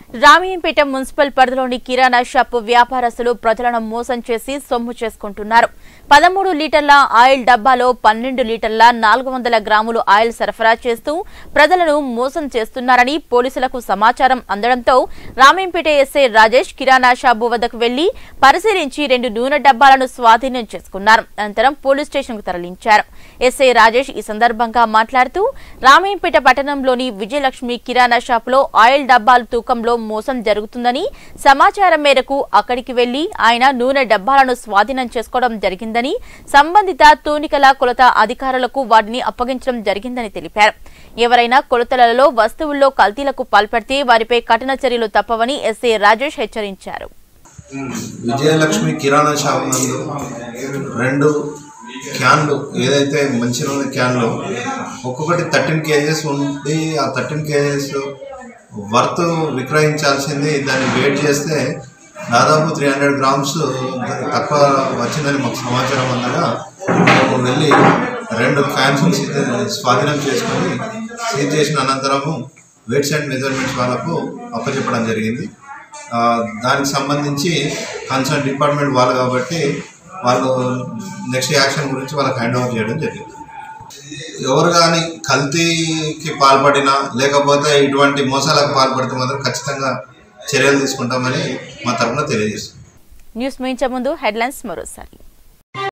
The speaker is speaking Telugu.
రామయ్యంపేట మున్సిపల్ పరిధిలోని కిరాణా షాపు వ్యాపారస్తులు ప్రజలను మోసం చేసి సొమ్ము చేసుకుంటున్నారు పదమూడు లీటర్ల ఆయిల్ డబ్బాలో పన్నెండు లీటర్ల నాలుగు వందల గ్రాములు ఆయిల్ సరఫరా చేస్తూ ప్రజలను మోసం చేస్తున్నారని పోలీసులకు సమాచారం అందడంతో రామయ్యంపేట ఎస్ఐ రాజేష్ కిరాణా షాపు వద్దకు వెళ్లి పరిశీలించి రెండు నూనె డబ్బాలను స్వాధీనం చేసుకున్నారు అనంతరం పోలీస్ స్టేషన్ కు తరలించారు ఎస్ఐ రాజేష్ ఈ సందర్భంగా మాట్లాడుతూ రామయ్యంపేట పట్టణంలోని విజయలక్ష్మి కిరాణా షాపులో ఆయిల్ డబ్బాల తూకంలో మోసం జరుగుతుందని సమాచారం మేరకు అక్కడికి వెళ్లి ఆయన నూనె డబ్బాలను స్వాధీనం చేసుకోవడం జరిగిందని సంబంధిత తూనికల కొలత అధికారులకు వాటిని అప్పగించడం జరిగిందని తెలిపారు ఎవరైనా కొలతలలో వస్తువుల్లో కల్తీలకు పాల్పడితే వారిపై కఠిన చర్యలు తప్పవని ఎస్ఐ రాజేష్ హెచ్చరించారు విజయలక్ష్మి కిరాణా షాప్ నందు రెండు క్యాన్లు ఏదైతే మంచి నూనె క్యాన్లు ఒక్కొక్కటి థర్టీన్ కేజెస్ ఉండి ఆ థర్టీన్ కేజెస్ వర్త్ విక్రయించాల్సింది దాన్ని వెయిట్ చేస్తే దాదాపు త్రీ హండ్రెడ్ గ్రామ్స్ తక్కువ వచ్చిందని మాకు సమాచారం అందగా మేము వెళ్ళి రెండు క్యాన్స్ స్వాధీనం చేసుకొని సీజ్ చేసిన అనంతరము వెయిట్స్ అండ్ మెజర్మెంట్స్ వాళ్ళకు అప్పచెప్పడం జరిగింది ఆ, దానికి సంబంధించి కన్సర్న్ డిపార్ట్మెంట్ వాళ్ళు కాబట్టి వాళ్ళు నెక్స్ట్ యాక్షన్ గురించి వాళ్ళకి హ్యాండ్ ఓవర్ చేయడం జరిగింది ఎవరు కానీ కల్తీకి పాల్పడినా లేకపోతే ఇటువంటి మోసాలకు పాల్పడితే మాత్రం ఖచ్చితంగా చర్యలు తీసుకుంటామని మా తరఫున తెలియజేస్తుంది న్యూస్ ముగించే ముందు హెడ్లైన్స్ మరోసారి